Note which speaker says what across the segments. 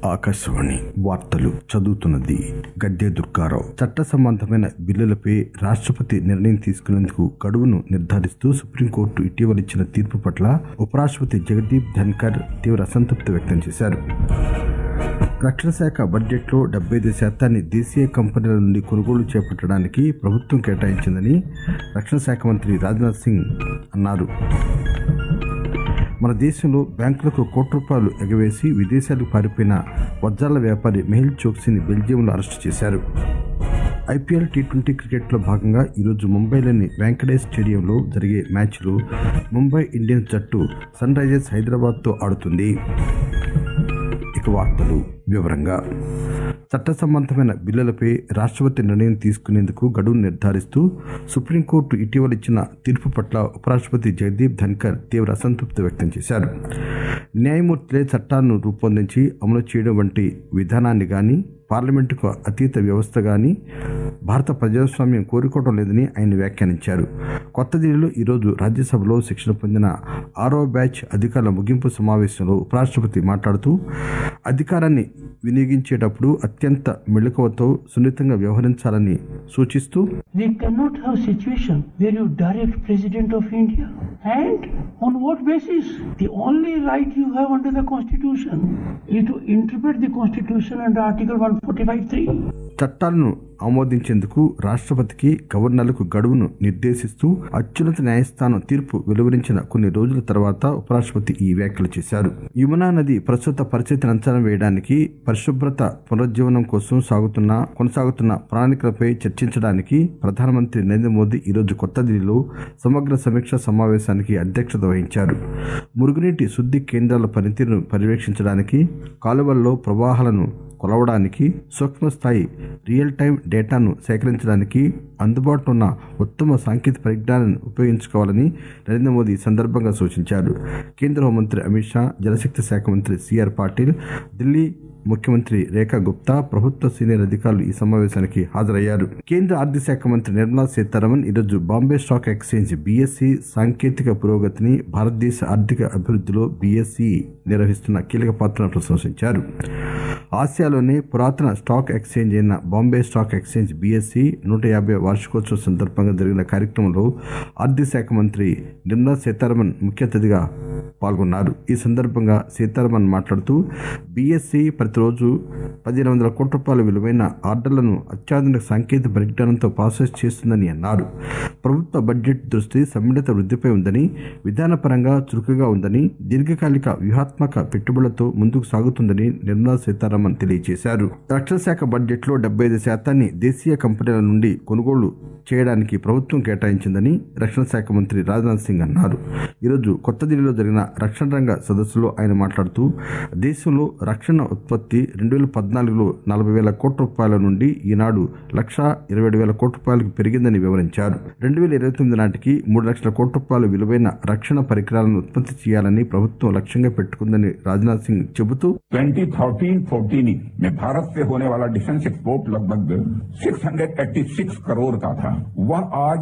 Speaker 1: ఆకాశవాణి వార్తలు చదువుతున్నది గద్దె దుర్గారావు చట్ట సంబంధమైన బిల్లులపై రాష్ట్రపతి నిర్ణయం తీసుకునేందుకు గడువును నిర్ధారిస్తూ సుప్రీంకోర్టు ఇటీవల ఇచ్చిన తీర్పు పట్ల ఉపరాష్ట్రపతి జగదీప్ ధన్కర్ తీవ్ర అసంతృప్తి వ్యక్తం చేశారు రక్షణ శాఖ బడ్జెట్లో డెబ్బై ఐదు శాతాన్ని దేశీయ కంపెనీల నుండి కొనుగోలు చేపట్టడానికి ప్రభుత్వం కేటాయించిందని రక్షణ శాఖ మంత్రి రాజ్నాథ్ సింగ్ అన్నారు మన దేశంలో బ్యాంకులకు కోట్ల రూపాయలు ఎగవేసి విదేశాలకు పారిపోయిన వజ్రాల వ్యాపారి మెహిల్ చోక్సీని బెల్జియంలో అరెస్టు చేశారు ఐపీఎల్ టీ ట్వంటీ క్రికెట్లో భాగంగా ఈరోజు ముంబైలోని వెంకటేష్ స్టేడియంలో జరిగే మ్యాచ్లో ముంబై ఇండియన్స్ జట్టు సన్ రైజర్స్ హైదరాబాద్తో ఆడుతుంది ఇక వార్తలు వివరంగా చట్ట సంబంధమైన బిల్లులపై రాష్ట్రపతి నిర్ణయం తీసుకునేందుకు గడువు నిర్ధారిస్తూ సుప్రీంకోర్టు ఇటీవల ఇచ్చిన తీర్పు పట్ల ఉపరాష్ట్రపతి జగదీప్ ధన్కర్ తీవ్ర అసంతృప్తి వ్యక్తం చేశారు న్యాయమూర్తులే చట్టాలను రూపొందించి అమలు చేయడం వంటి విధానాన్ని గాని పార్లమెంటుకు అతీత వ్యవస్థ గాని భారత ప్రజాస్వామ్యం కోరుకోవడం లేదని ఆయన వ్యాఖ్యానించారు కొత్త ఢిల్లీలో ఈరోజు రాజ్యసభలో శిక్షణ పొందిన ఆరో బ్యాచ్ అధికారుల ముగింపు సమావేశంలో ఉపరాష్ట్రపతి మాట్లాడుతూ అధికారాన్ని వినియోగించేటప్పుడు అత్యంత మెళుకువతో సున్నితంగా వ్యవహరించాలని సూచిస్తూ
Speaker 2: We cannot have situation where you direct President of India. And on what basis? The only right you have under the Constitution is to interpret the Constitution under Article 145.3.
Speaker 1: చట్టాలను ఆమోదించేందుకు రాష్ట్రపతికి గవర్నర్లకు గడువును నిర్దేశిస్తూ అత్యున్నత న్యాయస్థానం తీర్పు వెలువరించిన కొన్ని రోజుల తర్వాత ఉపరాష్ట్రపతి ఈ వ్యాఖ్యలు చేశారు యమునా నది ప్రస్తుత పరిస్థితిని అంచనా వేయడానికి పరిశుభ్రత పునరుజ్జీవనం కోసం సాగుతున్న కొనసాగుతున్న ప్రణాళికలపై చర్చించడానికి ప్రధానమంత్రి నరేంద్ర మోదీ ఈరోజు కొత్త ఢిల్లీలో సమగ్ర సమీక్ష సమావేశానికి అధ్యక్షత వహించారు మురుగునీటి శుద్ధి కేంద్రాల పనితీరును పర్యవేక్షించడానికి కాలువల్లో ప్రవాహాలను కొలవడానికి సూక్ష్మ స్థాయి రియల్ టైం డేటాను సేకరించడానికి అందుబాటులో ఉన్న ఉత్తమ సాంకేతిక పరిజ్ఞానాన్ని ఉపయోగించుకోవాలని నరేంద్ర మోదీ ఈ సందర్భంగా సూచించారు కేంద్ర హోంమంత్రి అమిత్ షా జలశక్తి శాఖ మంత్రి సిఆర్ పాటిల్ ఢిల్లీ ముఖ్యమంత్రి రేఖా గుప్తా ప్రభుత్వ సీనియర్ అధికారులు ఈ సమావేశానికి హాజరయ్యారు కేంద్ర ఆర్థిక శాఖ మంత్రి నిర్మలా సీతారామన్ ఈరోజు బాంబే స్టాక్ ఎక్స్చేంజ్ బీఎస్సీ సాంకేతిక పురోగతిని భారతదేశ ఆర్థిక అభివృద్ధిలో బీఎస్సీ నిర్వహిస్తున్న కీలక పాత్రను ప్రశంసించారు ఆసియాలోనే పురాతన స్టాక్ ఎక్స్చేంజ్ అయిన బాంబే స్టాక్ ఎక్స్చేంజ్ బీఎస్సీ నూట యాభై వార్షికోత్సవం సందర్భంగా జరిగిన కార్యక్రమంలో ఆర్థిక శాఖ మంత్రి నిర్మలా సీతారామన్ ముఖ్య అతిథిగా పాల్గొన్నారు ఈ సందర్భంగా సీతారామన్ మాట్లాడుతూ బీఎస్సీ ప్రతిరోజు పదిహేను వందల కోట్ల రూపాయల విలువైన ఆర్డర్లను అత్యాధునిక సాంకేతిక పరిజ్ఞానంతో ప్రాసెస్ చేస్తుందని అన్నారు ప్రభుత్వ బడ్జెట్ దృష్టి సమ్మిళిత వృద్ధిపై ఉందని విధానపరంగా చురుకుగా ఉందని దీర్ఘకాలిక వ్యూహాత్మక పెట్టుబడులతో ముందుకు సాగుతుందని నిర్మలా సీతారామన్ తెలియజేశారు రక్షణ శాఖ బడ్జెట్లో డెబ్బై ఐదు శాతాన్ని దేశీయ కంపెనీల నుండి కొనుగోలు చేయడానికి ప్రభుత్వం కేటాయించిందని రక్షణ శాఖ మంత్రి రాజ్నాథ్ సింగ్ అన్నారు ఈరోజు కొత్త ఢిల్లీలో జరిగిన రక్షణ రంగ సదస్సులో ఆయన మాట్లాడుతూ దేశంలో రక్షణ ఉత్పత్తి రెండు వేల పద్నాలుగులో నలభై వేల కోట్ల రూపాయల నుండి ఈనాడు లక్ష ఇరవై ఏడు వేల కోట్ల రూపాయలకు పెరిగిందని వివరించారు రెండు వేల ఇరవై తొమ్మిది నాటికి మూడు లక్షల కోట్ల రూపాయల విలువైన రక్షణ పరికరాలను ఉత్పత్తి చేయాలని ప్రభుత్వం లక్ష్యంగా పెట్టుకుందని రాజ్నాథ్ సింగ్ చెబుతూ
Speaker 3: 2013-14 में भारत से होने वाला डिफेंस एक्सपोर्ट लगभग 686 करोड़ का था वह आज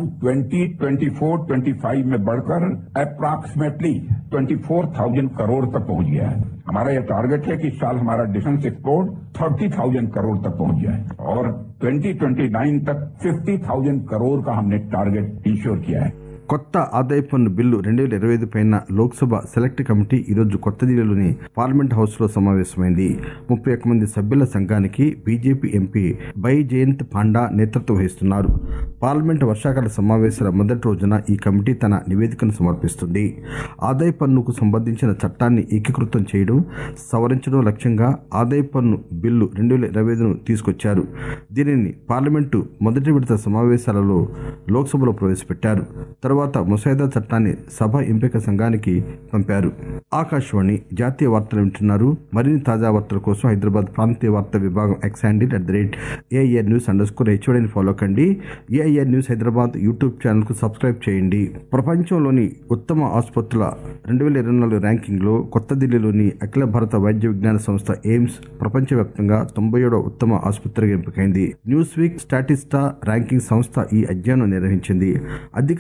Speaker 3: 2024-25 में बढ़कर अप्रॉक्सीमेटली 24,000 करोड़ तक पहुंच गया है हमारा यह टारगेट है कि इस साल हमारा डिफेंस एक्सपोर्ट 30,000 करोड़ तक पहुंच जाए और 2029 तक 50,000 करोड़ का हमने टारगेट इंश्योर किया है
Speaker 1: కొత్త ఆదాయ పన్ను బిల్లు రెండు వేల ఇరవై ఐదు పైన లోక్సభ సెలెక్ట్ కమిటీ ఈరోజు కొత్త ఢిల్లీలోని పార్లమెంట్ హౌస్ లో సమావేశమైంది ముప్పై ఒక్క మంది సభ్యుల సంఘానికి BJP MP Baijayant Panda నేతృత్వం వహిస్తున్నారు పార్లమెంట్ వర్షాకాల సమావేశాల మొదటి రోజున ఈ కమిటీ తన నివేదికను సమర్పిస్తుంది ఆదాయ పన్నుకు సంబంధించిన చట్టాన్ని ఏకీకృతం చేయడం సవరించడం లక్ష్యంగా ఆదాయ పన్ను బిల్లు రెండు వేల ఇరవై ఐదును తీసుకొచ్చారు దీనిని పార్లమెంటు మొదటి విడత సమావేశాలలో లోక్సభలో ప్రవేశపెట్టారు తర్వాత ముసాయిదా చట్టాన్ని సభ ఎంపిక సంఘానికి పంపారు ఆకాశవాణి జాతీయ వార్తలు వింటున్నారు మరిన్ని తాజా వార్తల కోసం హైదరాబాద్ ప్రాంతీయ వార్తా విభాగం X handle at the rate AIR news under score హెచ్ఓడిని ఫాలో కండి AIR news Hyderabad YouTube channel కు సబ్స్క్రైబ్ చేయండి ప్రపంచంలోని ఉత్తమ ఆసుపత్రుల రెండు వేల ఇరవై నాలుగు ర్యాంకింగ్లో కొత్త ఢిల్లీలోని అఖిల భారత వైద్య విజ్ఞాన సంస్థ ఎయిమ్స్ ప్రపంచవ్యాప్తంగా తొంభై ఏడో ఉత్తమ ఆసుపత్రిగా ఎంపికైంది న్యూస్ వీక్ స్టాటిస్టా ర్యాంకింగ్ సంస్థ ఈ అధ్యయనం నిర్వహించింది అధిక నాణ్యత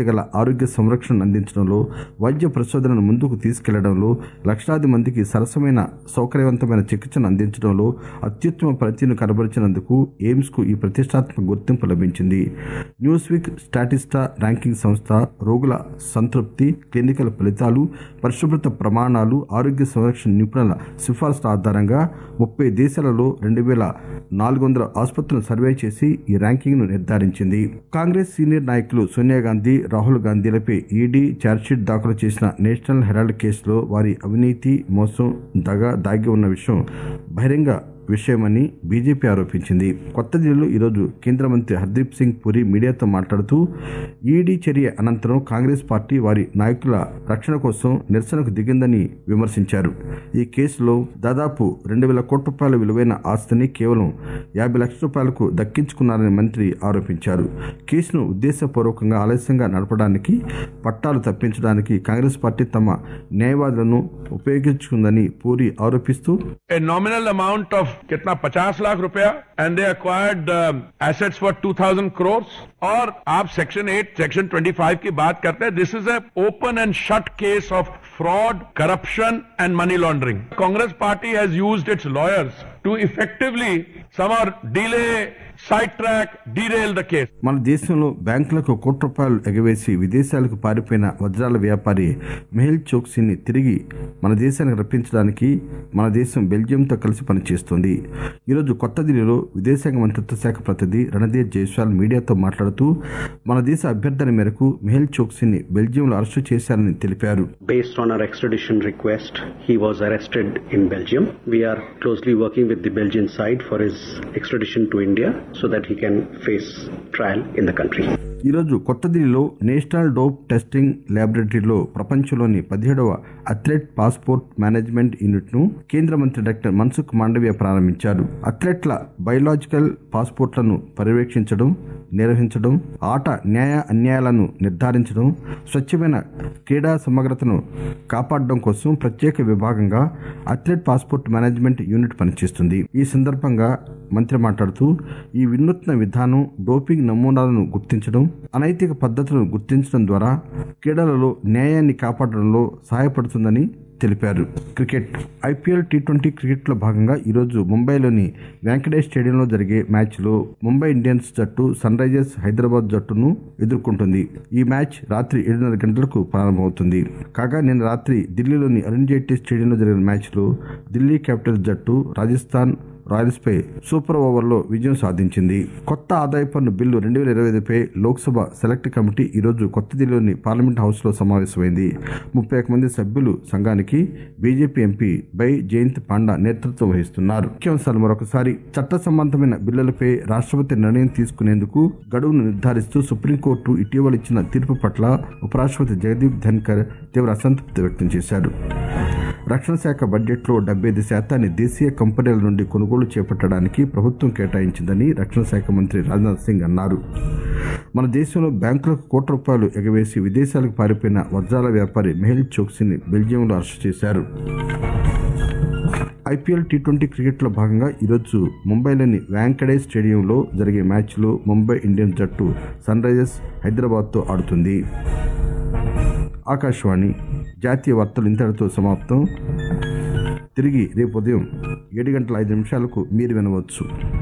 Speaker 1: గల ఆరోగ్య సంరక్షణ అందించడంలో వైద్య పరిశోధనను ముందుకు తీసుకెళ్లడంలో లక్షలాది మందికి సరసమైన సౌకర్యవంతమైన చికిత్సను అందించడంలో అత్యుత్తమ ప్రతిను కనబరిచినందుకు ఎయిమ్స్ కు ఈ ప్రతిష్టాత్మక గుర్తింపు లభించింది న్యూస్ వీక్ స్టాటిస్టా ర్యాంకింగ్ సంస్థ రోగుల సంతృప్తి క్లినికల్ ఫలితాలు పరిశుభ్రత ప్రమాణాలు ఆరోగ్య సంరక్షణ నిపుణుల సిఫార్సుల ఆధారంగా ముప్పై దేశాలలో రెండు వేల నాలుగు వందల ఆసుపత్రులను సర్వే చేసి ఈ ర్యాంకింగ్ ను నిర్ధారించింది కాంగ్రెస్ సీనియర్ నాయకులు సోనియా గాంధీ రాహుల్ గాంధీలపై ఈడీ ఛార్జ్షీట్ దాఖలు చేసిన నేషనల్ హెరాల్డ్ కేసులో వారి అవినీతి మోసం దగ దాగి ఉన్న విషయం బహిరంగ విషయమని బీజేపీ ఆరోపించింది కొత్త ఢిల్లీలో ఈరోజు కేంద్ర మంత్రి హర్దీప్ సింగ్ పురి మీడియాతో మాట్లాడుతూ ఈడీ చర్య అనంతరం కాంగ్రెస్ పార్టీ వారి నాయకుల రక్షణ కోసం నిరసనకు దిగిందని విమర్శించారు ఈ కేసులో దాదాపు రెండు వేల కోట్ల రూపాయల విలువైన ఆస్తిని కేవలం యాభై లక్షల రూపాయలకు దక్కించుకున్నారని మంత్రి ఆరోపించారు కేసును ఉద్దేశపూర్వకంగా ఆలస్యంగా నడపడానికి పట్టాలు తప్పించడానికి కాంగ్రెస్ పార్టీ తమ న్యాయవాదులను ఉపయోగించుకుందని పూరి ఆరోపిస్తూ
Speaker 4: a nominal amount of kitna 50 lakh रुपया and they acquired uh, assets for 2000 crores और आप सेक्शन 8 सेक्शन 25 की बात करते हैं this is a open and shut case of fraud corruption and money laundering congress party has used its lawyers to effectively somehow delay sidetrack derail the case
Speaker 1: మన దేశంలో బ్యాంకులకు కోట్ల రూపాయలు ఎగవేసి విదేశాలకు పారిపోయిన వజ్రాల వ్యాపారి మెహిల్ చోక్సీని తిరిగి మన దేశానికి రప్పించడానికి మన దేశం బెల్జియంతో కలిసి పనిచేస్తోంది ఈరోజు కొత్త ఢిల్లీలో విదేశాంగ మంత్రిత్వ శాఖ ప్రతినిధి రణదీర్ జైస్వాల్ మీడియాతో మాట్లాడుతూ మన దేశ అభ్యర్థన మేరకు మెహిల్ చోక్సీని బెల్జియంలో అరెస్టు చేశారని తెలిపారు
Speaker 5: Based on our extradition request, he was arrested in Belgium. We are closely working with the Belgian side for his extradition to India so that he can face trial in the country.
Speaker 1: ఈరోజు కొత్త ఢిల్లీలో national dope testing ల్యాబొరేటరీలో ప్రపంచంలోని పదిహేడవ athlete passport management unit ను కేంద్ర మంత్రి doctor Mansukh Mandaviya ప్రారంభించారు అథ్లెట్ల biological పాస్పోర్ట్లను పర్యవేక్షించడం నిర్వహించడం ఆట న్యాయ అన్యాయాలను నిర్ధారించడం స్వచ్ఛమైన క్రీడా సమగ్రతను కాపాడడం కోసం ప్రత్యేక విభాగంగా అథ్లెట్ పాస్పోర్ట్ మేనేజ్మెంట్ యూనిట్ పనిచేస్తుంది ఈ సందర్భంగా మంత్రి మాట్లాడుతూ ఈ వినూత్న విధానం డోపింగ్ నమూనాలను గుర్తించడం అనైతిక పద్ధతులను గుర్తించడం ద్వారా క్రీడలలో న్యాయాన్ని కాపాడడంలో సహాయపడుతుందని తెలిపారు క్రికెట్ ఐపీఎల్ టీ ట్వంటీ క్రికెట్లో భాగంగా ఈరోజు ముంబైలోని వెంకటేష్ స్టేడియంలో జరిగే మ్యాచ్లో ముంబై ఇండియన్స్ జట్టు సన్ రైజర్స్ హైదరాబాద్ జట్టును ఎదుర్కొంటుంది ఈ మ్యాచ్ రాత్రి ఏడున్నర గంటలకు ప్రారంభమవుతుంది కాగా నిన్న రాత్రి ఢిల్లీలోని అరుణ్ జైట్లీ స్టేడియంలో జరిగిన మ్యాచ్లో ఢిల్లీ క్యాపిటల్స్ జట్టు రాజస్థాన్ రాయల్స్ పై సూపర్ ఓవర్లో విజయం సాధించింది కొత్త ఆదాయ పన్ను బిల్లు రెండు వేల ఇరవై ఐదుపై లోక్సభ సెలెక్ట్ కమిటీ ఈరోజు కొత్త ఢిల్లీలోని పార్లమెంట్ హౌస్ లో సమావేశమైంది ముప్పై ఒక మంది సభ్యులు సంఘానికి BJP MP Baijayant Panda నేతృత్వం వహిస్తున్నారు ముఖ్యాంశాలు మరొకసారి చట్ట సంబంధమైన బిల్లులపై రాష్ట్రపతి నిర్ణయం తీసుకునేందుకు గడువును నిర్ధారిస్తూ సుప్రీంకోర్టు ఇటీవల ఇచ్చిన తీర్పు పట్ల ఉపరాష్ట్రపతి జగదీప్ ధన్కర్ తీవ్ర అసంతృప్తి వ్యక్తం చేశారు రక్షణ శాఖ బడ్జెట్లో డెబ్బై ఐదు శాతాన్ని దేశీయ కంపెనీల నుండి కొనుగోలు చేపట్టడానికి ప్రభుత్వం కేటాయించిందని రక్షణ శాఖ మంత్రి రాజ్నాథ్ సింగ్ అన్నారు మన దేశంలో బ్యాంకులకు కోట్ల రూపాయలు ఎగవేసి విదేశాలకు పారిపోయిన వజ్రాల వ్యాపారి మెహిల్ చోక్సీని బెల్జియంలో అరెస్టు చేశారు ఐపీఎల్ టీ ట్వంటీ క్రికెట్లో భాగంగా ఈరోజు ముంబైలోని వ్యాంకడే స్టేడియంలో జరిగే మ్యాచ్లో ముంబై ఇండియన్స్ జట్టు సన్ రైజర్స్ హైదరాబాద్తో ఆడుతుంది ఆకాశవాణి జాతీయ వార్తలు ఇంతటితో సమాప్తం తిరిగి రేపు ఉదయం ఏడు గంటల ఐదు నిమిషాలకు మీరు వినవచ్చు